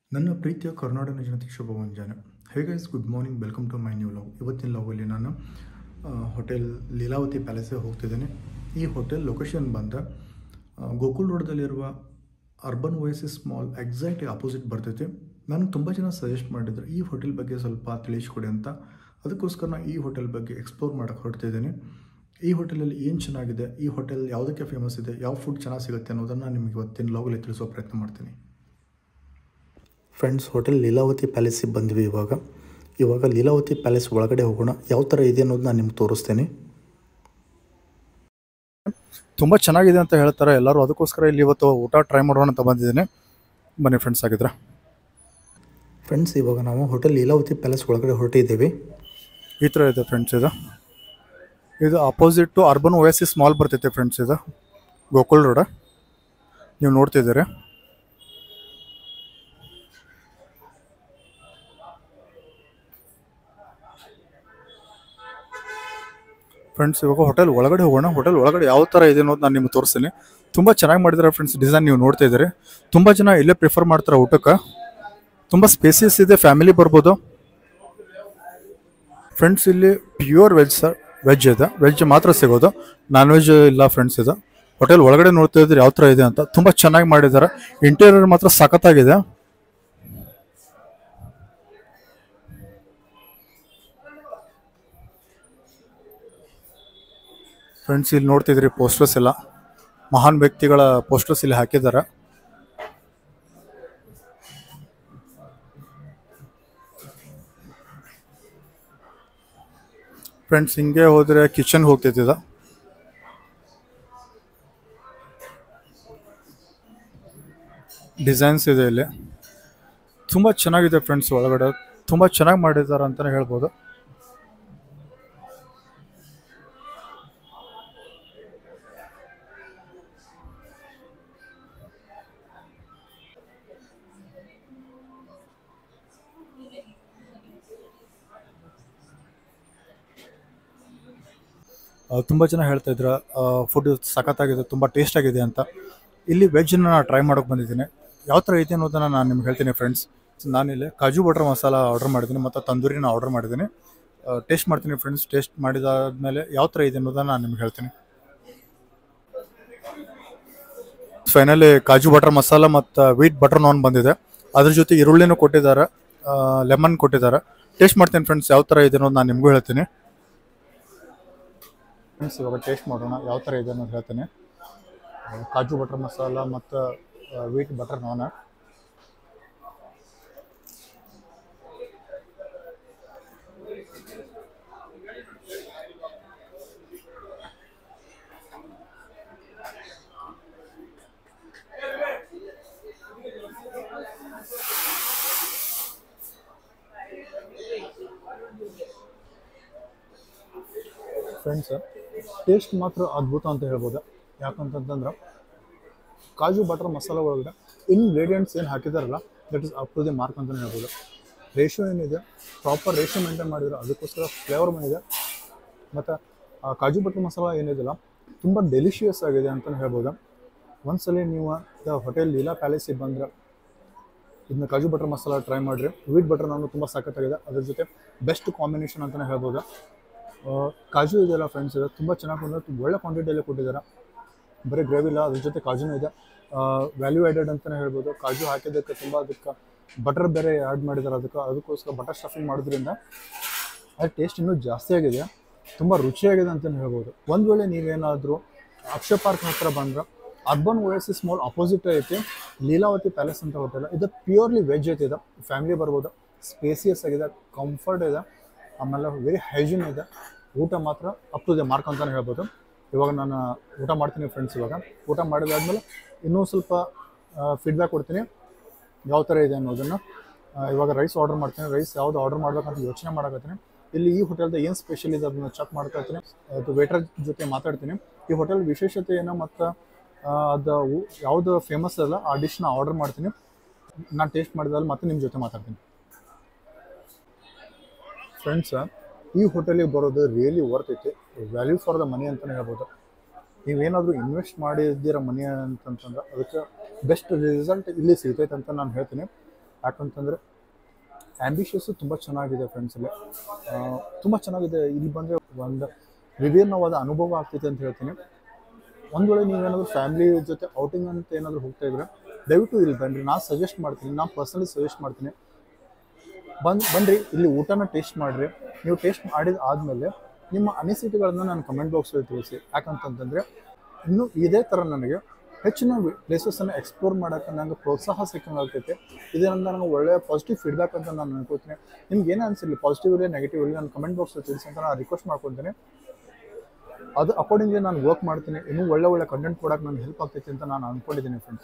ನನ್ನ ಪ್ರೀತಿಯ ಕರ್ನಾಟಕ ಜನತೆಗೆ ಶುಭ ಮುಂಜಾನೆ hey guys good morning welcome to my new vlog ಇವತ್ತಿನ ಲವಲ್ಲಿ ನಾನು ಆ, ಹೋಟೆಲ್ ಲೀಲಾವತಿ ಪ್ಯಾಲೇಸ್ಗೆ ಹೋಗ್ತಿದ್ದೇನೆ ಈ ಹೋಟೆಲ್ ಲೊಕೇಶನ್ ಬಂದ ಆ, ಗೋಕುಲ್ ರೋಡ್ದಲ್ಲಿರುವ Urban Oasis mall exact opposite ಬರ್ತೈತೆ ನಾನು ತುಂಬ ಜನ ಸಜೆಸ್ಟ್ ಮಾಡಿದ್ರು ಈ ಹೋಟೆಲ್ ಬಗ್ಗೆ ಸ್ವಲ್ಪ ತಿಳಿಸ್ಕೊಡಿ ಅಂತ ಅದಕ್ಕೋಸ್ಕರ ನಾನು ಈ ಹೋಟೆಲ್ ಬಗ್ಗೆ ಎಕ್ಸ್ಪ್ಲೋರ್ ಮಾಡೋಕ್ಕೆ ಹೊರಡ್ತಿದ್ದೇನೆ ಈ ಹೋಟೆಲಲ್ಲಿ ಏನು ಚೆನ್ನಾಗಿದೆ ಈ ಹೋಟೆಲ್ ಯಾವುದಕ್ಕೆ ಫೇಮಸ್ ಇದೆ ಯಾವ ಫುಡ್ ಚೆನ್ನಾಗಿ ಸಿಗುತ್ತೆ ಅನ್ನೋದನ್ನು ನಿಮಗೆ ಇವತ್ತಿನ ಲಾಗಲ್ಲಿ ತಿಳಿಸೋ ಪ್ರಯತ್ನ ಮಾಡ್ತೀನಿ ಫ್ರೆಂಡ್ಸ್ ಹೋಟೆಲ್ ಲೀಲಾವತಿ ಪ್ಯಾಲೇಸಿಗೆ ಬಂದ್ವಿ ಇವಾಗ ಇವಾಗ ಲೀಲಾವತಿ ಪ್ಯಾಲೇಸ್ ಒಳಗಡೆ ಹೋಗೋಣ ಯಾವ ಥರ ಇದೆ ಅನ್ನೋದು ನಾನು ನಿಮ್ಗೆ ತೋರಿಸ್ತೇನೆ ತುಂಬ ಚೆನ್ನಾಗಿದೆ ಅಂತ ಹೇಳ್ತಾರೆ ಎಲ್ಲರೂ ಅದಕ್ಕೋಸ್ಕರ ಇಲ್ಲಿ ಇವತ್ತು ಊಟ ಟ್ರೈ ಮಾಡೋಣ ಅಂತ ಬಂದಿದ್ದೀನಿ ಬನ್ನಿ ಫ್ರೆಂಡ್ಸ್ ಆಗಿದ್ರೆ ಫ್ರೆಂಡ್ಸ್ ಇವಾಗ ನಾವು ಹೋಟೆಲ್ ಲೀಲಾವತಿ ಪ್ಯಾಲೇಸ್ ಒಳಗಡೆ ಹೊರಟಿದ್ದೇವೆ ಈ ಥರ ಇದೆ ಫ್ರೆಂಡ್ಸ್ ಇದು ಇದು opposite to Urban Oasis mall ಬರ್ತೈತೆ ಫ್ರೆಂಡ್ಸ್ ಇದು ಗೋಕುಲ್ ರೋಡ ನೀವು ನೋಡ್ತಿದ್ದೀರಿ ಫ್ರೆಂಡ್ಸ್ ಇವಾಗ ಹೋಟೆಲ್ ಒಳಗಡೆ ಹೋಗೋಣ ಹೋಟೆಲ್ ಒಳಗಡೆ ಯಾವ ಥರ ಇದೆ ಅನ್ನೋದು ನಾನು ನಿಮ್ಗೆ ತೋರಿಸ್ತೀನಿ ತುಂಬ ಚೆನ್ನಾಗಿ ಮಾಡಿದ್ದಾರೆ ಫ್ರೆಂಡ್ಸ್ ಡಿಸೈನ್ ನೀವು ನೋಡ್ತಾ ಇದ್ದೀರಿ ತುಂಬ ಜನ ಇಲ್ಲೇ ಪ್ರಿಫರ್ ಮಾಡ್ತಾರೆ ಊಟಕ್ಕೆ ತುಂಬ ಸ್ಪೇಸಿಯಸ್ ಇದೆ ಫ್ಯಾಮಿಲಿ ಬರ್ಬೋದು ಫ್ರೆಂಡ್ಸ್ ಇಲ್ಲಿ ಪ್ಯೂರ್ ವೆಜ್ ಸರ್ ವೆಜ್ ಇದೆ ವೆಜ್ ಮಾತ್ರ ಸಿಗೋದು ನಾನ್ ವೆಜ್ ಇಲ್ಲ ಫ್ರೆಂಡ್ಸ್ ಇದು ಹೋಟೆಲ್ ಒಳಗಡೆ ನೋಡ್ತಾ ಇದ್ರೆ ಯಾವ ಥರ ಇದೆ ಅಂತ ತುಂಬ ಚೆನ್ನಾಗಿ ಮಾಡಿದ್ದಾರೆ ಇಂಟೀರಿಯರ್ ಮಾತ್ರ ಸಖತ್ತಾಗಿದೆ ಫ್ರೆಂಡ್ಸ್ ಇಲ್ಲಿ ನೋಡ್ತಿದ್ರಿ ಪೋಸ್ಟರ್ಸ್ ಎಲ್ಲ ಮಹಾನ್ ವ್ಯಕ್ತಿಗಳ ಪೋಸ್ಟರ್ಸ್ ಇಲ್ಲಿ ಹಾಕಿದ್ದಾರೆ ಫ್ರೆಂಡ್ಸ್ ಹಿಂಗೆ ಹೋದ್ರೆ ಕಿಚನ್ ಹೋಗ್ತಿದ್ದ ಡಿಸೈನ್ಸ್ ಇದೆ ಇಲ್ಲಿ ತುಂಬ ಚೆನ್ನಾಗಿದೆ ಫ್ರೆಂಡ್ಸ್ ಒಳಗಡೆ ತುಂಬ ಚೆನ್ನಾಗಿ ಮಾಡಿದ್ದಾರೆ ಅಂತಲೇ ಹೇಳ್ಬೋದು ತುಂಬ ಜನ ಹೇಳ್ತಾ ಇದ್ರು ಫುಡ್ ಸಖತ್ತಾಗಿದೆ ತುಂಬ ಟೇಸ್ಟ್ ಆಗಿದೆ ಅಂತ ಇಲ್ಲಿ ವೆಜ್ನ ನಾನು ಟ್ರೈ ಮಾಡೋಕೆ ಬಂದಿದ್ದೀನಿ ಯಾವ ಥರ ಐತೆ ಅನ್ನೋದನ್ನು ನಾನು ನಿಮ್ಗೆ ಹೇಳ್ತೀನಿ ಫ್ರೆಂಡ್ಸ್ ನಾನಿಲ್ಲಿ ಕಾಜು ಬಟರ್ ಮಸಾಲ ಆರ್ಡರ್ ಮಾಡಿದ್ದೀನಿ ಮತ್ತು ತಂದೂರಿನ ಆರ್ಡರ್ ಮಾಡಿದ್ದೀನಿ ಟೇಸ್ಟ್ ಮಾಡ್ತೀನಿ ಫ್ರೆಂಡ್ಸ್ ಟೇಸ್ಟ್ ಮಾಡಿದಾದ್ಮೇಲೆ ಯಾವ ಥರ ಇದೆ ಅನ್ನೋದನ್ನು ನಾನು ನಿಮ್ಗೆ ಹೇಳ್ತೀನಿ ಫೈನಲಿ ಕಾಜು ಬಟರ್ ಮಸಾಲ ಮತ್ತು ವೀಟ್ ಬಟರ್ ನಾನ್ ಬಂದಿದೆ ಅದ್ರ ಜೊತೆ ಈರುಳ್ಳಿನೂ ಕೊಟ್ಟಿದ್ದಾರೆ ಲೆಮನ್ ಕೊಟ್ಟಿದ್ದಾರೆ ಟೇಸ್ಟ್ ಮಾಡ್ತೀನಿ ಫ್ರೆಂಡ್ಸ್ ಯಾವ ಥರ ಇದೆ ಅನ್ನೋದು ನಾನು ನಿಮಗೂ ಹೇಳ್ತೀನಿ ಫ್ರೆಂಡ್ಸ್ ಇವಾಗ ಟೇಸ್ಟ್ ಮಾಡೋಣ ಯಾವ ಥರ ಇದೆ ಅನ್ನೋದು ಹೇಳ್ತೇನೆ ಆ, ಕಾಜು ಬಟರ್ ಮಸಾಲ ಮತ್ತು wheat butter naan friends taste ಮಾತ್ರ ಅದ್ಭುತ ಅಂತ ಹೇಳ್ಬೋದು ಯಾಕಂತಂತಂದ್ರೆ ಕಾಜು ಬಟರ್ ಮಸಾಲ ಒಳಗಡೆ ಇಂಗ್ರೀಡಿಯೆಂಟ್ಸ್ ಏನು ಹಾಕಿದಾರಲ್ಲ that is up to the mark ಅಂತಲೇ ಹೇಳ್ಬೋದು ರೇಷಿಯೋ ಏನಿದೆ ಪ್ರಾಪರ್ ರೇಷಿಯೋ ಮೇಂಟೈನ್ ಮಾಡಿದ್ರು ಅದಕ್ಕೋಸ್ಕರ ಫ್ಲೇವರ್ ಬಂದಿದೆ ಮತ್ತು ಆ ಕಾಜು ಬಟರ್ ಮಸಾಲ ಏನಿದೆಯಲ್ಲ ತುಂಬ ಡೆಲಿಷಿಯಸ್ ಆಗಿದೆ ಅಂತಲೇ ಹೇಳ್ಬೋದು ಒಂದ್ಸಲ ನೀವು ಹೋಟೆಲ್ ಲೀಲಾ ಪ್ಯಾಲೇಸಿಗೆ ಬಂದರೆ ಇದನ್ನ ಕಾಜು ಬಟರ್ ಮಸಾಲ ಟ್ರೈ ಮಾಡಿರಿ ವೀಟ್ ಬಟರ್ ನಾನು ತುಂಬ ಸಖತ್ತಾಗಿದೆ ಅದ್ರ ಜೊತೆ ಬೆಸ್ಟ್ ಕಾಂಬಿನೇಷನ್ ಅಂತಲೇ ಹೇಳ್ಬೋದು ಆ, ಕಾಜು ಇದೆಯಲ್ಲ ಫ್ರೆಂಡ್ಸ್ ಇದೆ ತುಂಬ ಚೆನ್ನಾಗಿ ಬಂದರೆ ಒಳ್ಳೆ ಕ್ವಾಂಟಿಟಿಯಲ್ಲಿ ಕೊಟ್ಟಿದ್ದಾರೆ ಬರೀ ಗ್ರೇವಿ ಇಲ್ಲ ಅದ್ರ ಜೊತೆ ಕಾಜುನೂ ಇದೆ ವ್ಯಾಲ್ಯೂ ಆ್ಯಡೆಡ್ ಅಂತಲೇ ಹೇಳ್ಬೋದು ಕಾಜು ಹಾಕಿದ್ದಕ್ಕೆ ತುಂಬ ಅದಕ್ಕೆ ಬಟರ್ ಬೇರೆ ಆ್ಯಡ್ ಮಾಡಿದ್ದಾರೆ ಅದಕ್ಕೆ ಅದಕ್ಕೋಸ್ಕರ ಬಟರ್ ಸ್ಟಫಿಂಗ್ ಮಾಡೋದ್ರಿಂದ ಅದು ಟೇಸ್ಟ್ ಇನ್ನೂ ಜಾಸ್ತಿ ಆಗಿದೆ ತುಂಬ ರುಚಿಯಾಗಿದೆ ಅಂತಲೇ ಹೇಳ್ಬೋದು ಒಂದು ವೇಳೆ ನೀವೇನಾದರೂ ಅಕ್ಷಯ ಪಾರ್ಕ್ ಹತ್ರ ಬಂದ್ರೆ ಅರ್ಬನ್ ಓಯಸಿಸ್ ಮಾಲ್ ಅಪೋಸಿಟ್ ಐತಿ ಲೀಲಾವತಿ ಪ್ಯಾಲೇಸ್ ಅಂತ ಹೋಟೆಲ್ ಇದು ಪ್ಯೂರ್ಲಿ ವೆಜ್ ಐತಿ ಇದು ಫ್ಯಾಮಿಲಿ ಬರ್ಬೋದು ಸ್ಪೇಸಿಯಸ್ ಆಗಿದೆ ಕಂಫರ್ಟ್ ಇದೆ ಆಮೇಲೆ ವೆರಿ ಹೈಜೀನ್ ಇದೆ ಊಟ ಮಾತ್ರ ಅಪ್ ಟು ದ ಮಾರ್ಕ್ ಅಂತಲೇ ಹೇಳ್ಬೋದು ಇವಾಗ ನಾನು ಊಟ ಮಾಡ್ತೀನಿ ಫ್ರೆಂಡ್ಸ್ ಇವಾಗ ಊಟ ಮಾಡಿದಾದ್ಮೇಲೆ ಇನ್ನೂ ಸ್ವಲ್ಪ ಫೀಡ್ಬ್ಯಾಕ್ ಕೊಡ್ತೀನಿ ಯಾವ ಥರ ಇದೆ ಅನ್ನೋದನ್ನು ಆ, ಇವಾಗ ರೈಸ್ ಆರ್ಡರ್ ಮಾಡ್ತೀನಿ ರೈಸ್ ಯಾವ್ದು ಆರ್ಡರ್ ಮಾಡ್ಬೇಕಂತ ಯೋಚನೆ ಮಾಡಕತ್ತೀನಿ ಇಲ್ಲಿ ಈ ಹೋಟೆಲ್ದ ಏನು ಸ್ಪೆಷಲ್ ಇದೆ ಅದನ್ನ ಚೆಕ್ ಮಾಡ್ಕೊಳ್ತೀನಿ ಅದು ವೇಟರ್ ಜೊತೆ ಮಾತಾಡ್ತೀನಿ ಈ ಹೋಟೆಲ್ ವಿಶೇಷತೆ ಏನೋ ಮತ್ತು ಅದು ಊ- ಯಾವ್ದು ಫೇಮಸ್ ಅಲ್ಲ ಆ ಡಿಶ್ನ ಆರ್ಡರ್ ಮಾಡ್ತೀನಿ ನಾನು ಟೇಸ್ಟ್ ಮಾಡಿದಲ್ಲಿ ಮತ್ತೆ ನಿಮ್ಮ ಜೊತೆ ಮಾತಾಡ್ತೀನಿ ಫ್ರೆಂಡ್ಸ್ ಈ ಹೋಟೆಲಿಗೆ ಬರೋದು ರಿಯಲಿ ವರ್ತ್ ಐತಿ ವ್ಯಾಲ್ಯೂ ಫಾರ್ ದ ಮನಿ ಅಂತಲೇ ಹೇಳ್ಬೋದು ನೀವೇನಾದರೂ ಇನ್ವೆಸ್ಟ್ ಮಾಡಿದ್ದೀರ ಮನಿ ಅಂತಂತಂದ್ರೆ ಅದಕ್ಕೆ ಬೆಸ್ಟ್ ರಿಸಲ್ಟ್ ಇಲ್ಲಿ ಸಿಗ್ತೈತೆ ಅಂತ ನಾನು ಹೇಳ್ತೀನಿ ಯಾಕಂತಂದರೆ ಆ್ಯಂಬಿಷಿಯಸ್ಸು ತುಂಬ ಚೆನ್ನಾಗಿದೆ ಫ್ರೆಂಡ್ಸಲ್ಲಿ ತುಂಬ ಚೆನ್ನಾಗಿದೆ ಇಲ್ಲಿ ಬಂದರೆ ಒಂದು ವಿಭಿನ್ನವಾದ ಅನುಭವ ಆಗ್ತೈತೆ ಅಂತ ಹೇಳ್ತೀನಿ ಒಂದು ವೇಳೆ ನೀವೇನಾದರೂ ಫ್ಯಾಮಿಲಿ ಜೊತೆ ಔಟಿಂಗ್ ಅಂತ ಏನಾದರೂ ಹೋಗ್ತಾ ಇದ್ರೆ ದಯವಿಟ್ಟು ಇಲ್ಲಿ ಬನ್ನಿರಿ ನಾನು ಸಜೆಸ್ಟ್ ಮಾಡ್ತೀನಿ ನಾನು ಪರ್ಸನಲಿ ಸಜೆಸ್ಟ್ ಮಾಡ್ತೀನಿ ಬಂದು ಬನ್ನಿರಿ ಇಲ್ಲಿ ಊಟನ ಟೇಸ್ಟ್ ಮಾಡಿರಿ ನೀವು ಟೇಸ್ಟ್ ಮಾಡಿದ ಆದಮೇಲೆ ನಿಮ್ಮ ಅನಿಸಿಕೆಗಳನ್ನ ನಾನು ಕಮೆಂಟ್ ಬಾಕ್ಸಲ್ಲಿ ತಿಳಿಸಿ ಯಾಕಂತಂತಂದರೆ ಇನ್ನೂ ಇದೇ ಥರ ನನಗೆ ಹೆಚ್ಚಿನ ಪ್ಲೇಸಸನ್ನು ಎಕ್ಸ್ಪ್ಲೋರ್ ಮಾಡೋಕ್ಕೆ ನನಗೆ ಪ್ರೋತ್ಸಾಹ ಸಿಕ್ಕಂಗೆ ಆಗ್ತೈತೆ ಇದರಿಂದ ನನಗೆ ಒಳ್ಳೆಯ ಪಾಸಿಟಿವ್ ಫೀಡ್ಬ್ಯಾಕ್ ಅಂತ ನಾನು ಅನ್ಕೋತೀನಿ ನಿಮ್ಗೆ ಏನೇ ಅನಿಸಿರಲಿ ಪಾಸಿಟಿವ್ ಇರಲಿ ನೆಗೆಟಿವ್ ಇರಲಿ ನಾನು ಕಮೆಂಟ್ ಬಾಕ್ಸಲ್ಲಿ ತಿಳಿಸಿ ಅಂತ ನಾನು ರಿಕ್ವೆಸ್ಟ್ ಮಾಡ್ಕೊತೀನಿ ಅದು ಅಕಾರ್ಡಿಂಗ್ಲಿ ನಾನು ವರ್ಕ್ ಮಾಡ್ತೀನಿ ಇನ್ನೂ ಒಳ್ಳೆ ಒಳ್ಳೆ ಕಂಟೆಂಟ್ ಕೊಡೋಕೆ ನನಗೆ ಹೆಲ್ಪ್ ಆಗ್ತೈತೆ ಅಂತ ನಾನು ಅಂದ್ಕೊಂಡಿದ್ದೀನಿ ಫ್ರೆಂಡ್ಸ್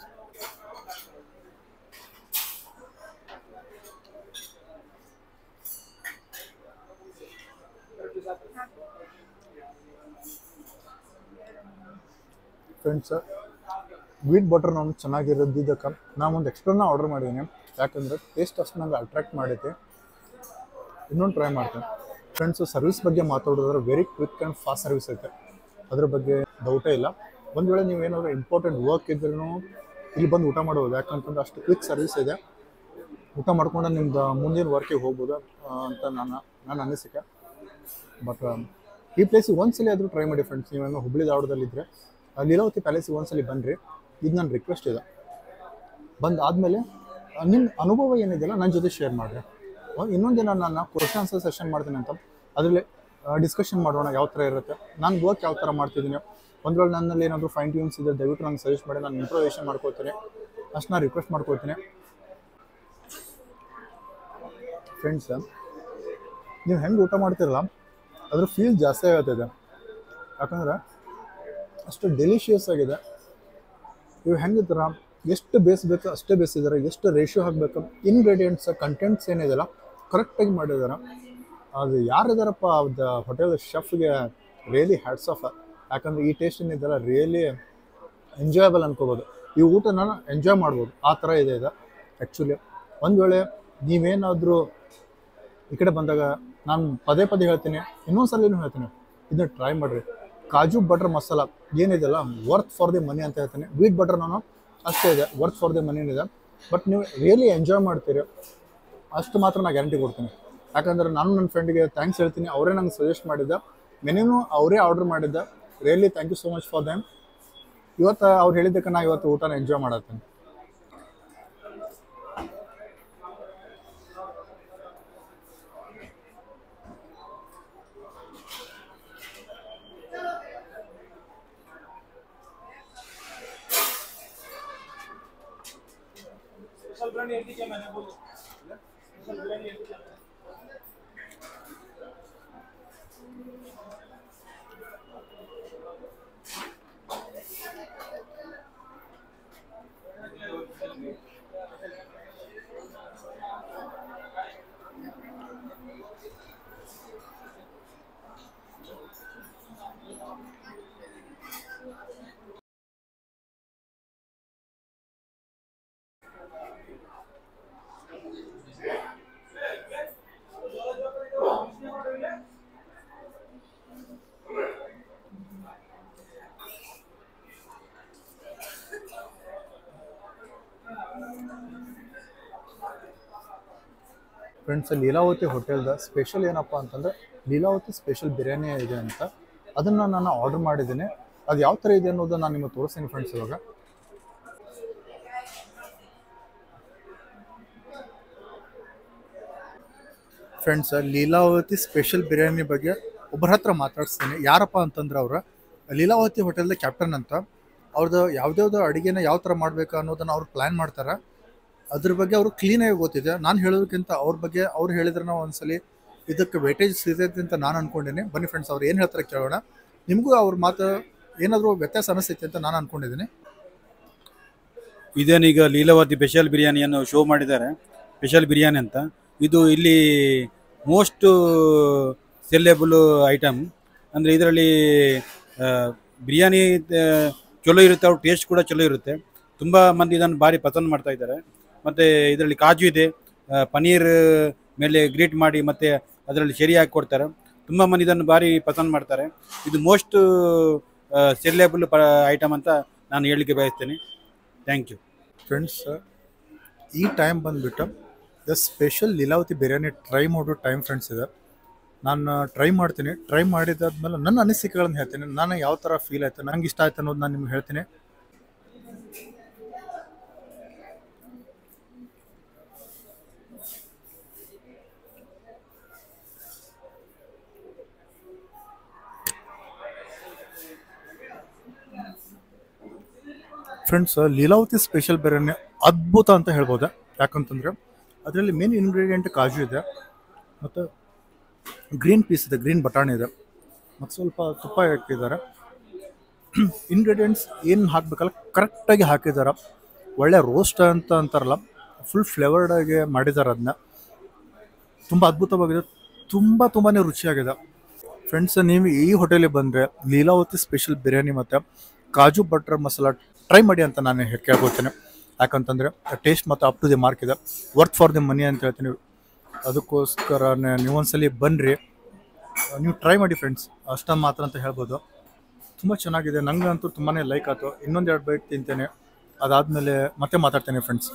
ಫ್ರೆಂಡ್ಸ್ ವೀಟ್ ಬಟರ್ ನಾನು ಚೆನ್ನಾಗಿರೋದಿದ್ದಕ್ಕೆ ನಾನು ಒಂದು ಎಕ್ಸ್ಟ್ರಾನ ಆರ್ಡರ್ ಮಾಡಿದ್ದೀನಿ ಯಾಕಂದರೆ ಟೇಸ್ಟ್ ಅಷ್ಟು ನಂಗೆ ಅಟ್ರಾಕ್ಟ್ ಮಾಡೈತೆ ಇನ್ನೊಂದು ಟ್ರೈ ಮಾಡ್ತೀನಿ ಫ್ರೆಂಡ್ಸು ಸರ್ವಿಸ್ ಬಗ್ಗೆ ಮಾತಾಡೋದ್ರೆ very quick and fast service ಐತೆ ಅದ್ರ ಬಗ್ಗೆ ಡೌಟೇ ಇಲ್ಲ ಒಂದು ವೇಳೆ ನೀವು ಏನಾದರೂ ಇಂಪಾರ್ಟೆಂಟ್ ವರ್ಕ್ ಇದ್ರೂ ಇಲ್ಲಿ ಬಂದು ಊಟ ಮಾಡ್ಬೋದು ಯಾಕಂತಂದ್ರೆ ಅಷ್ಟು ಕ್ವಿಕ್ ಸರ್ವಿಸ್ ಇದೆ ಊಟ ಮಾಡ್ಕೊಂಡು ನಿಮ್ದು ಮುಂದಿನ ವರ್ಕಿಗೆ ಹೋಗ್ಬೋದು ಆ, ಅಂತ ನನ್ನ ನನ್ನ ಅನಿಸಿಕೆ ಬಟ್ ಈ ಪ್ಲೇಸಿಗೆ ಒಂದ್ಸಲಿ ಆದರೂ ಟ್ರೈ ಮಾಡಿ ಫ್ರೆಂಡ್ಸ್ ನೀವೇನೋ ಹುಬ್ಳಿ ಧಾರವಾಡದಲ್ಲಿದ್ದರೆ ಲೀಲಾವತಿ ಪ್ಯಾಲೇಸಿಗೆ ಒಂದ್ಸಲಿ ಬನ್ನಿರಿ ಇದು ನನ್ನ ರಿಕ್ವೆಸ್ಟ್ ಇದೆ ಬಂದು ಆದಮೇಲೆ ನಿಮ್ಮ ಅನುಭವ ಏನಿದೆಯಲ್ಲ ನನ್ನ ಜೊತೆ ಶೇರ್ ಮಾಡಿರಿ ಇನ್ನೊಂದು ದಿನ ನಾನು ಕ್ವಶನ್ ಆನ್ಸರ್ ಸೆಷನ್ ಮಾಡ್ತೀನಿ ಅಂತ ಅದರಲ್ಲಿ ಡಿಸ್ಕಷನ್ ಮಾಡೋಣ ಯಾವ ಥರ ಇರುತ್ತೆ ನಾನು ವರ್ಕ್ ಯಾವ ಥರ ಮಾಡ್ತಿದ್ದೀನಿ ಒಂದು ವೇಳೆ ನನ್ನಲ್ಲಿ ಏನಾದರೂ ಫೈನ್ ಟ್ಯೂನ್ಸ್ ಇದೆ ದಯವಿಟ್ಟು ನಂಗೆ ಸಜೆಸ್ಟ್ ಮಾಡಿ ನಾನು ಇಂಪ್ರೂವೇಷನ್ ಮಾಡ್ಕೊಳ್ತೀನಿ ಅಷ್ಟು ನಾನು ರಿಕ್ವೆಸ್ಟ್ ಮಾಡ್ಕೊಳ್ತೀನಿ ಫ್ರೆಂಡ್ಸ್ ನೀವು ಹೆಂಗೆ ಊಟ ಮಾಡ್ತಿರಲ್ಲ ಅದ್ರ ಫೀಲ್ ಜಾಸ್ತಿ ಆಗತ್ತಿದೆ ಯಾಕಂದ್ರೆ ಅಷ್ಟು ಡೆಲಿಷಿಯಸ್ ಆಗಿದೆ ಇವು ಹೆಂಗಿದ್ದೀರ ಎಷ್ಟು ಬೇಯಿಸ್ಬೇಕು ಅಷ್ಟೇ ಬೇಯಿಸಿದ್ದಾರೆ ಎಷ್ಟು ರೇಷಿಯೋ ಹಾಕಬೇಕು ಇಂಗ್ರೀಡಿಯೆಂಟ್ಸ್ ಕಂಟೆಂಟ್ಸ್ ಏನಿದೆಯಲ್ಲ ಕರೆಕ್ಟಾಗಿ ಮಾಡಿದ್ದಾರೆ ಅದು ಯಾರಿದಾರಪ್ಪ ಅದು ಹೋಟೆಲ್ ಶೆಫ್ಗೆ ರಿಯಲಿ ಹ್ಯಾಟ್ಸ್ ಆಫ್ ಯಾಕಂದ್ರೆ ಈ ಟೇಸ್ಟ್ ಏನಿದೆಯಲ್ಲ ರಿಯಲಿ ಎಂಜಾಯಬಲ್ ಅನ್ಕೋಬೋದು ಈ ಊಟನ ಎಂಜಾಯ್ ಮಾಡ್ಬೋದು ಆ ಥರ ಇದೆ ಇದು ಆ್ಯಕ್ಚುಲಿ ಒಂದು ವೇಳೆ ನೀವೇನಾದರೂ ಈ ಕಡೆ ಬಂದಾಗ ನಾನು ಪದೇ ಪದೇ ಹೇಳ್ತೀನಿ ಇನ್ನೊಂದು ಸಲಿನೂ ಹೇಳ್ತೀನಿ ಇದನ್ನ ಟ್ರೈ ಮಾಡಿರಿ ಕಾಜು ಬಟರ್ ಮಸಾಲ ಏನಿದೆಯಲ್ಲ ವರ್ತ್ ಫಾರ್ ದಿ ಮನಿ ಅಂತ ಹೇಳ್ತೀನಿ ವೀಟ್ ಬಟರ್ ನಾನು ಅಷ್ಟೇ ಇದೆ ವರ್ತ್ ಫಾರ್ ದಿ ಮನಿ ಇದೆ ಬಟ್ ನೀವು ರಿಯಲಿ ಎಂಜಾಯ್ ಮಾಡ್ತೀರಿ ಅಷ್ಟು ಮಾತ್ರ ನಾನು ಗ್ಯಾರಂಟಿ ಕೊಡ್ತೀನಿ ಯಾಕಂದ್ರೆ ನಾನು ನನ್ನ ಫ್ರೆಂಡ್ಗೆ ಥ್ಯಾಂಕ್ಸ್ ಹೇಳ್ತೀನಿ ಅವರೇ ನಂಗೆ ಸಜೆಸ್ಟ್ ಮಾಡಿದ್ದ ಮೆನ್ಯೂನು ಅವರೇ ಆರ್ಡರ್ ಮಾಡಿದ್ದ really thank you so much for them ಇವತ್ತು ಅವ್ರು ಹೇಳಿದ್ದಕ್ಕೆ ನಾನು ಇವತ್ತು ಊಟನ ಎಂಜಾಯ್ ಮಾಡತ್ತೀನಿ ಫ್ರೆಂಡ್ಸ್ ಲೀಲಾವತಿ ಹೋಟೆಲ್ದ ಸ್ಪೆಷಲ್ ಏನಪ್ಪ ಅಂತಂದ್ರೆ ಲೀಲಾವತಿ ಸ್ಪೆಷಲ್ ಬಿರಿಯಾನಿ ಇದೆ ಅಂತ ಅದನ್ನು ನಾನು ಆರ್ಡರ್ ಮಾಡಿದ್ದೀನಿ ಅದು ಯಾವ ಥರ ಇದೆ ಅನ್ನೋದು ನಾನು ನಿಮಗೆ ತೋರಿಸ್ತೀನಿ ಫ್ರೆಂಡ್ಸ್ ಇವಾಗ ಫ್ರೆಂಡ್ಸ್ ಲೀಲಾವತಿ ಸ್ಪೆಷಲ್ ಬಿರಿಯಾನಿ ಬಗ್ಗೆ ಒಬ್ಬರ ಹತ್ರ ಮಾತಾಡಿಸ್ತೀನಿ ಯಾರಪ್ಪ ಅಂತಂದ್ರೆ ಅವ್ರ ಲೀಲಾವತಿ ಹೋಟೆಲ್ದ ಕ್ಯಾಪ್ಟನ್ ಅಂತ ಅವ್ರದ್ದು ಯಾವ್ದ್ಯಾವ್ದು ಅಡುಗೆನ ಯಾವ ಥರ ಮಾಡ್ಬೇಕು ಅನ್ನೋದನ್ನ ಅವ್ರು ಪ್ಲ್ಯಾನ್ ಮಾಡ್ತಾರೆ ಅದ್ರ ಬಗ್ಗೆ ಅವರು ಕ್ಲೀನಾಗಿ ಗೊತ್ತಿದೆ ನಾನು ಹೇಳೋದಕ್ಕಿಂತ ಅವ್ರ ಬಗ್ಗೆ ಅವ್ರು ಹೇಳಿದ್ರೆ ನಾವು ಒಂದ್ಸಲಿ ಇದಕ್ಕೆ ವೇಟೇಜ್ ಸಿಗೈತೆ ಅಂತ ನಾನು ಅನ್ಕೊಂಡಿದ್ದೀನಿ ಬನ್ನಿ ಫ್ರೆಂಡ್ಸ್ ಅವ್ರು ಏನು ಹೇಳ್ತಾರೆ ಕೇಳೋಣ ನಿಮಗೂ ಅವ್ರ ಮಾತು ಏನಾದರೂ ವ್ಯತ್ಯಾಸ ಅನಿಸ್ತೈತೆ ಅಂತ ನಾನು ಅನ್ಕೊಂಡಿದ್ದೀನಿ ಇದೇನೀಗ ಲೀಲಾವತಿ ಸ್ಪೆಷಲ್ ಬಿರಿಯಾನಿಯನ್ನು ಶೋ ಮಾಡಿದ್ದಾರೆ ಸ್ಪೆಷಲ್ ಬಿರಿಯಾನಿ ಅಂತ ಇದು ಇಲ್ಲಿ ಮೋಸ್ಟ್ ಸೆಲ್ಲೆಬಲ್ ಐಟಮ್ ಅಂದರೆ ಇದರಲ್ಲಿ ಬಿರಿಯಾನಿ ಆ, ಚಲೋ ಇರುತ್ತೆ ಅವ್ರ ಟೇಸ್ಟ್ ಕೂಡ ಚಲೋ ಇರುತ್ತೆ ತುಂಬ ಮಂದಿ ಇದನ್ನು ಭಾರಿ ಪಸಂದ್ ಮಾಡ್ತಾ ಇದ್ದಾರೆ ಮತ್ತು ಇದರಲ್ಲಿ ಕಾಜು ಇದೆ ಆ, ಪನೀರ್ ಮೇಲೆ ಗ್ರೇಟ್ ಮಾಡಿ ಮತ್ತು ಅದರಲ್ಲಿ ಶೆರಿ ಹಾಕಿ ಕೊಡ್ತಾರೆ ತುಂಬ ಮಂದಿ ಇದನ್ನು ಭಾರಿ ಪಸಂದ್ ಮಾಡ್ತಾರೆ ಇದು ಮೋಸ್ಟ್ ಸೆಲ್ಲೆಬಲ್ ಪ ಐಟಮ್ ಅಂತ ನಾನು ಹೇಳಲಿಕ್ಕೆ ಬಯಸ್ತೇನೆ ಥ್ಯಾಂಕ್ ಯು ಫ್ರೆಂಡ್ಸ್ ಈ ಟೈಮ್ ಬಂದುಬಿಟ್ಟು the special Leelavati biryani try ಮಾಡೋ ಟೈಮ್ ಫ್ರೆಂಡ್ಸ್ ಇದೆ ನಾನು ಟ್ರೈ ಮಾಡ್ತೀನಿ ಟ್ರೈ ಮಾಡಿದಾದ್ಮೇಲೆ ನನ್ನ ಅನಿಸಿಕೆಗಳನ್ನ ಹೇಳ್ತೀನಿ ನಾನು ಯಾವ ಥರ ಫೀಲ್ ಆಯ್ತು ನಂಗೆ ಇಷ್ಟ ಆಯ್ತು ಅನ್ನೋದು ನಾನು ನಿಮ್ಗೆ ಹೇಳ್ತೀನಿ ಫ್ರೆಂಡ್ಸ್ ಲೀಲಾವತಿ ಸ್ಪೆಷಲ್ ಬಿರಿಯಾನಿ ಅದ್ಭುತ ಅಂತ ಹೇಳ್ಬೋದು ಯಾಕಂತಂದ್ರೆ ಅದರಲ್ಲಿ ಮೇನ್ ಇಂಗ್ರೀಡಿಯೆಂಟ್ ಕಾಜು ಇದೆ ಮತ್ತು ಗ್ರೀನ್ ಪೀಸ್ ಇದೆ ಗ್ರೀನ್ ಬಟಾಣಿ ಇದೆ ಮತ್ತು ಸ್ವಲ್ಪ ತುಪ್ಪ ಹಾಕಿದ್ದಾರೆ ಇಂಗ್ರೀಡಿಯೆಂಟ್ಸ್ ಏನು ಹಾಕಬೇಕಲ್ಲ ಕರೆಕ್ಟಾಗಿ ಹಾಕಿದ್ದಾರೆ ಒಳ್ಳೆ ರೋಸ್ಟ್ ಅಂತ ಅಂತಾರಲ್ಲ ಫುಲ್ ಫ್ಲೇವರ್ಡಾಗಿ ಮಾಡಿದ್ದಾರೆ ಅದನ್ನ ತುಂಬ ಅದ್ಭುತವಾಗಿದೆ ತುಂಬ ತುಂಬಾ ರುಚಿಯಾಗಿದೆ ಫ್ರೆಂಡ್ಸ್ ನೀವು ಈ ಹೋಟೆಲಿಗೆ ಬಂದರೆ ಲೀಲಾವತಿ ಸ್ಪೆಷಲ್ ಬಿರಿಯಾನಿ ಮತ್ತು ಕಾಜು ಬಟರ್ ಮಸಾಲ ಟ್ರೈ ಮಾಡಿ ಅಂತ ನಾನು ಹೇ- ಕೇಳ್ಕೊತೀನಿ ಯಾಕಂತಂದರೆ ಟೇಸ್ಟ್ ಮತ್ತು ಅಪ್ ಟು ದಿ ಮಾರ್ಕ್ ಇದೆ ವರ್ತ್ ಫಾರ್ ದಿ ಮನಿ ಅಂತ ಹೇಳ್ತೀನಿ ಅದಕ್ಕೋಸ್ಕರ ನೀವೊಂದ್ಸಲಿ ಬನ್ನಿರಿ ನೀವು ಟ್ರೈ ಮಾಡಿ ಫ್ರೆಂಡ್ಸ್ ಅಷ್ಟೊಂದು ಮಾತ್ರ ಅಂತ ಹೇಳ್ಬೋದು ತುಂಬ ಚೆನ್ನಾಗಿದೆ ನಂಗಂತೂ ತುಂಬಾ ಲೈಕ್ ಆಯ್ತು ಇನ್ನೊಂದು ಎರಡು ಬೈಟ್ ತಿಂತೇನೆ ಅದಾದಮೇಲೆ ಮತ್ತೆ ಮಾತಾಡ್ತೇನೆ friends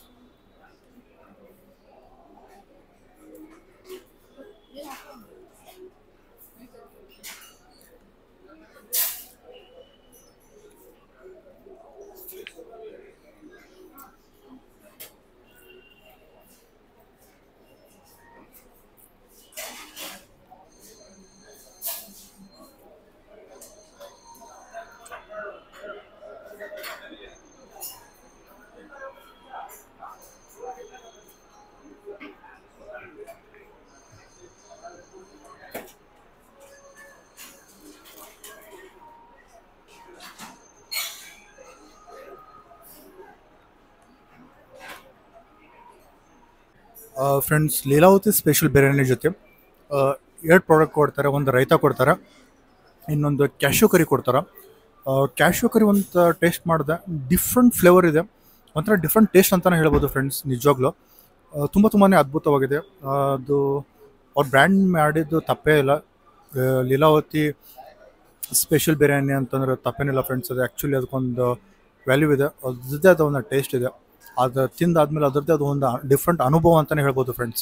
friends Leelavati special biryani ಜೊತೆ ಎರಡು ಪ್ರಾಡಕ್ಟ್ ಕೊಡ್ತಾರೆ ಒಂದು ರೈತ ಕೊಡ್ತಾರೆ ಇನ್ನೊಂದು ಕ್ಯಾಶ್ಯೂ ಕರಿ ಕೊಡ್ತಾರೆ ಕ್ಯಾಶ್ಯೂ ಕರಿ ಒಂದು ಟೇಸ್ಟ್ ಮಾಡಿದೆ ಡಿಫ್ರೆಂಟ್ ಫ್ಲೇವರ್ ಇದೆ ಒಂಥರ ಡಿಫ್ರೆಂಟ್ ಟೇಸ್ಟ್ ಅಂತಲೇ ಹೇಳ್ಬೋದು ಫ್ರೆಂಡ್ಸ್ ನಿಜವಾಗ್ಲೂ ಆ, ತುಂಬ ತುಂಬಾ ಅದ್ಭುತವಾಗಿದೆ ಆ, ಅದು ಅವ್ರು ಬ್ರ್ಯಾಂಡ್ ಮಾಡಿದ್ದು ತಪ್ಪೇ ಇಲ್ಲ ಆ, ಲೀಲಾವತಿ ಸ್ಪೆಷಲ್ ಬಿರಿಯಾನಿ ಅಂತಂದ್ರೆ ತಪ್ಪೇನಿಲ್ಲ ಫ್ರೆಂಡ್ಸ್ ಅದು ಆ್ಯಕ್ಚುಲಿ ಅದಕ್ಕೊಂದು ವ್ಯಾಲ್ಯೂ ಇದೆ ಅದ್ರದ್ದೇ ಆದ ಒಂದು ಟೇಸ್ಟ್ ಇದೆ ಅದು ತಿಂದಾದ್ಮೇಲೆ ಅದರದ್ದೇ ಅದು ಒಂದು ಡಿಫ್ರೆಂಟ್ ಅನುಭವ ಅಂತಲೇ ಹೇಳ್ಬೋದು ಫ್ರೆಂಡ್ಸ್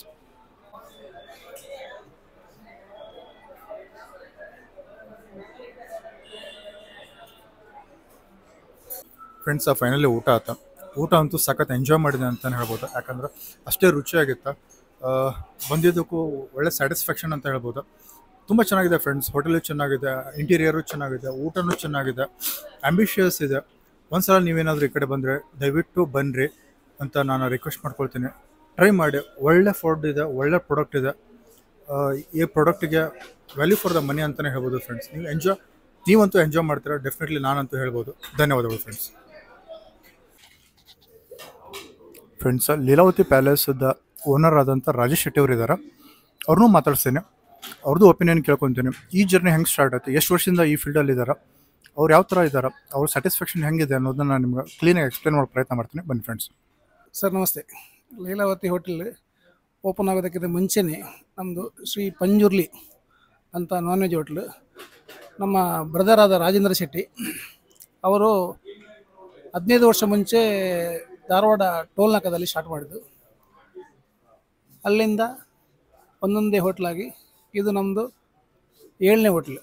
ಫ್ರೆಂಡ್ಸ್ ಫೈನಲಿ ಊಟ ಆಯ್ತು ಊಟ ಅಂತೂ ಸಖತ್ ಎಂಜಾಯ್ ಮಾಡಿದೆ ಅಂತಲೇ ಹೇಳ್ಬೋದು ಯಾಕಂದ್ರೆ ಅಷ್ಟೇ ರುಚಿಯಾಗಿತ್ತು ಆ, ಬಂದಿದ್ದಕ್ಕೂ ಒಳ್ಳೆ ಸ್ಯಾಟಿಸ್ಫ್ಯಾಕ್ಷನ್ ಅಂತ ಹೇಳ್ಬೋದು ತುಂಬ ಚೆನ್ನಾಗಿದೆ ಫ್ರೆಂಡ್ಸ್ ಹೋಟೆಲು ಚೆನ್ನಾಗಿದೆ ಇಂಟೀರಿಯರು ಚೆನ್ನಾಗಿದೆ ಊಟನೂ ಚೆನ್ನಾಗಿದೆ ಆಂಬಿಷಿಯಸ್ ಇದೆ ಒಂದ್ಸಲ ನೀವೇನಾದರೂ ಈ ಕಡೆ ಬಂದರೆ ದಯವಿಟ್ಟು ಬನ್ನಿರಿ ಅಂತ ನಾನು ರಿಕ್ವೆಸ್ಟ್ ಮಾಡ್ಕೊಳ್ತೀನಿ ಟ್ರೈ ಮಾಡಿ ಒಳ್ಳೆ ಫುಡ್ ಇದೆ ಒಳ್ಳೆ ಪ್ರಾಡಕ್ಟ್ ಇದೆ ಆ, ಈ ಪ್ರಾಡಕ್ಟಿಗೆ ವ್ಯಾಲ್ಯೂ ಫಾರ್ ದ ಮನಿ ಅಂತಲೇ ಹೇಳ್ಬೋದು ಫ್ರೆಂಡ್ಸ್ ನೀವು ಎಂಜಾಯ್ ನೀವಂತೂ ಎಂಜಾಯ್ ಮಾಡ್ತೀರಾ ಡೆಫಿನೆಟ್ಲಿ ನಾನಂತೂ ಹೇಳ್ಬೋದು ಧನ್ಯವಾದಗಳು ಫ್ರೆಂಡ್ಸ್ ಫ್ರೆಂಡ್ಸ್ ಲೀಲಾವತಿ ಪ್ಯಾಲೇಸದ ಓನರ್ ಆದಂಥ ರಾಜೇಶ್ ಶೆಟ್ಟಿ ಅವರು ಇದ್ದಾರೆ ಅವ್ರನ್ನೂ ಮಾತಾಡ್ಸ್ತೇನೆ ಅವ್ರದ್ದು ಒಪಿನಿಯನ್ ಕೇಳ್ಕೊತೀನಿ ಈ ಜರ್ನಿ ಹೆಂಗೆ ಸ್ಟಾರ್ಟ್ ಆಯ್ತು ಎಷ್ಟು ವರ್ಷದಿಂದ ಈ ಫೀಲ್ಡಲ್ಲಿ ಇದ್ದಾರೆ ಅವ್ರು ಯಾವ ಥರ ಇದ್ದಾರೆ ಅವ್ರ ಸ್ಯಾಟಿಸ್ಫ್ಯಾಕ್ಷನ್ ಹೆಂಗಿದೆ ಅನ್ನೋದನ್ನ ನಾನು ನಿಮ್ಗೆ ಕ್ಲೀನಾಗಿ ಎಕ್ಸ್ಪ್ಲೇನ್ ಮಾಡೋ ಪ್ರಯತ್ನ ಮಾಡ್ತೀನಿ ಬನ್ನಿ ಫ್ರೆಂಡ್ಸ್ ಸರ್ ನಮಸ್ತೆ ಲೀಲಾವತಿ ಹೋಟೆಲ್ ಓಪನ್ ಆಗೋದಕ್ಕಿಂತ ಮುಂಚೆನೇ ನಮ್ಮದು ಶ್ರೀ ಪಂಜುರ್ಲಿ ಅಂತ ನಾನ್ ವೆಜ್ ಹೋಟ್ಲು ನಮ್ಮ ಬ್ರದರ್ ಆದ ರಾಜೇಂದ್ರ ಶೆಟ್ಟಿ ಅವರು ಹದಿನೈದು ವರ್ಷ ಮುಂಚೆ ಧಾರವಾಡ ಟೋಲ್ ನಾಕದಲ್ಲಿ ಸ್ಟಾರ್ಟ್ ಮಾಡಿದ್ದು ಅಲ್ಲಿಂದ ಒಂದೊಂದೇ ಹೋಟ್ಲಾಗಿ ಇದು ನಮ್ಮದು ಏಳನೇ ಹೋಟ್ಲು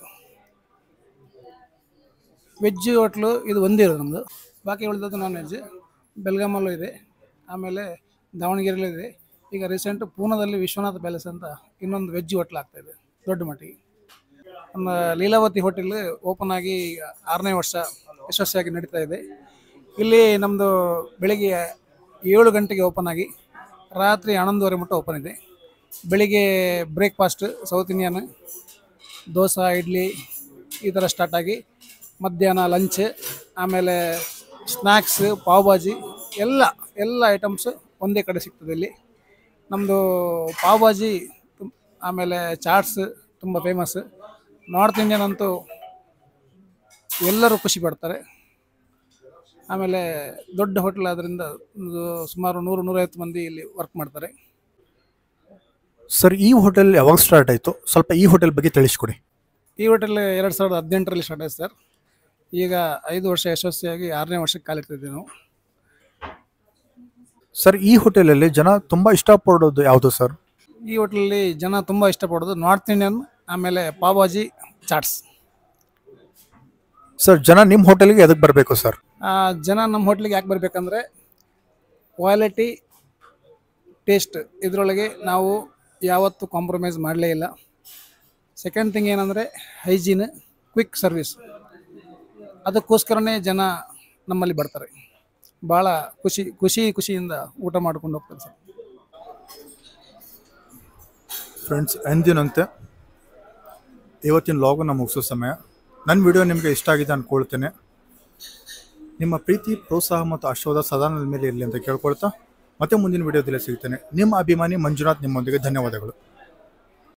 ವೆಜ್ ಹೋಟ್ಲು ಇದು ಒಂದೇ ಇರೋದು ನಮ್ಮದು ಬಾಕಿ ಉಳಿದದ್ದು ನಾನ್ ವೆಜ್ ಬೆಲ್ಗಾಮಲ್ಲೂ ಇದೆ ಆಮೇಲೆ ದಾವಣಗೆರೆಯಲ್ಲೂ ಇದೆ ಈಗ ರೀಸೆಂಟ್ ಪೂನಾದಲ್ಲಿ ವಿಶ್ವನಾಥ ಪ್ಯಾಲೇಸ್ ಅಂತ ಇನ್ನೊಂದು ವೆಜ್ ಹೋಟ್ಲ್ ಆಗ್ತಾ ಇದೆ ದೊಡ್ಡ ಮಟ್ಟಿಗೆ ನಮ್ಮ ಲೀಲಾವತಿ ಹೋಟೆಲ್ ಓಪನ್ ಆಗಿ ಈಗ ಆರನೇ ವರ್ಷ ಯಶಸ್ವಿಯಾಗಿ ನಡೀತಾ ಇದೆ ಇಲ್ಲಿ ನಮ್ಮದು ಬೆಳಿಗ್ಗೆ ಏಳು ಗಂಟೆಗೆ ಓಪನ್ ಆಗಿ ರಾತ್ರಿ ಹನ್ನೊಂದುವರೆ ಮಟ್ಟ ಓಪನ್ ಇದೆ ಬೆಳಿಗ್ಗೆ breakfast south Indian dosa idli ಈ ಥರ ಸ್ಟಾರ್ಟ್ ಆಗಿ ಮಧ್ಯಾಹ್ನ ಲಂಚ್ ಆಮೇಲೆ ಸ್ನ್ಯಾಕ್ಸ್ ಪಾವ್ ಭಾಜಿ ಎಲ್ಲ ಎಲ್ಲ ಐಟಮ್ಸ್ ಒಂದೇ ಕಡೆ ಸಿಗ್ತದೆ ಇಲ್ಲಿ ನಮ್ಮದು ಪಾವ್ ಭಾಜಿ ತುಂ- ಆಮೇಲೆ ಚಾಟ್ಸ್ ತುಂಬ ಫೇಮಸ್ ನಾರ್ತ್ ಇಂಡಿಯನ್ ಅಂತೂ ಎಲ್ಲರೂ ಖುಷಿ ಪಡ್ತಾರೆ ಆಮೇಲೆ ದೊಡ್ಡ ಹೋಟೆಲ್ ಆದ್ದರಿಂದ ಒಂದು ಸುಮಾರು ನೂರು ನೂರೈವತ್ತು ಮಂದಿ ಇಲ್ಲಿ ವರ್ಕ್ ಮಾಡ್ತಾರೆ ಸರ್ ಈ ಹೋಟೆಲ್ ಯಾವಾಗ ಸ್ಟಾರ್ಟ್ ಆಯಿತು ಸ್ವಲ್ಪ ಈ ಹೋಟೆಲ್ ಬಗ್ಗೆ ತಿಳಿಸ್ಕೊಡಿ ಈ ಹೋಟೆಲ್ ಎರಡು ಸಾವಿರದ ಹದಿನೆಂಟರಲ್ಲಿ ಸ್ಟಾರ್ಟ್ ಆಯ್ತು ಸರ್ ಈಗ ಐದು ವರ್ಷ ಯಶಸ್ವಿಯಾಗಿ ಆರನೇ ವರ್ಷಕ್ಕೆ ಕಾಲಿಡ್ತಿದ್ದೀವಿ ನಾವು ಸರ್ ಈ ಹೋಟೆಲಲ್ಲಿ ಜನ ತುಂಬ ಇಷ್ಟಪಡೋದು ಯಾವುದು ಸರ್ ಈ ಹೋಟ್ಲಲ್ಲಿ ಜನ ತುಂಬ ಇಷ್ಟಪಡೋದು ನಾರ್ತ್ ಇಂಡಿಯನ್ ಆಮೇಲೆ ಪಾವ್ಭಾಜಿ ಚಾಟ್ಸ್ ಸರ್ ಜನ ನಿಮ್ಮ ಹೋಟೆಲ್ಗೆ ಎದಕ್ಕೆ ಬರಬೇಕು ಸರ್ ಆ, ಜನ ನಮ್ಮ ಹೋಟ್ಲಿಗೆ ಯಾಕೆ ಬರಬೇಕಂದ್ರೆ ಕ್ವಾಲಿಟಿ ಟೇಸ್ಟ್ ಇದರೊಳಗೆ ನಾವು ಯಾವತ್ತೂ ಕಾಂಪ್ರಮೈಸ್ ಮಾಡಲೇ ಇಲ್ಲ ಸೆಕೆಂಡ್ ಥಿಂಗ್ ಏನಂದರೆ ಹೈಜೀನ್ ಕ್ವಿಕ್ ಸರ್ವಿಸ್ ಅದಕ್ಕೋಸ್ಕರನೇ ಜನ ನಮ್ಮಲ್ಲಿ ಬರ್ತಾರೆ ಭಾಳ ಖುಷಿ ಖುಷಿ ಖುಷಿಯಿಂದ ಊಟ ಮಾಡ್ಕೊಂಡು ಹೋಗ್ತಾರೆ ಸರ್ ಫ್ರೆಂಡ್ಸ್ ಎಂದಿನಂತೆ ಇವತ್ತಿನ ಲಾಗನ್ನು ಮುಗಿಸೋ ಸಮಯ ನನ್ನ ವಿಡಿಯೋ ನಿಮಗೆ ಇಷ್ಟ ಆಗಿದೆ ಅಂದ್ಕೊಳ್ತೇನೆ ನಿಮ್ಮ ಪ್ರೀತಿ ಪ್ರೋತ್ಸಾಹ ಮತ್ತು ಆಶೀರ್ವಾದ ಸದಾ ನನ್ನ ಮೇಲೆ ಇರಲಿ ಅಂತ ಕೇಳ್ಕೊಳ್ತಾ ಮತ್ತೆ ಮುಂದಿನ ವಿಡಿಯೋದಲ್ಲಿ ಸಿಗ್ತೇನೆ ನಿಮ್ಮ ಅಭಿಮಾನಿ ಮಂಜುನಾಥ್ ನಿಮ್ಮೊಂದಿಗೆ ಧನ್ಯವಾದಗಳು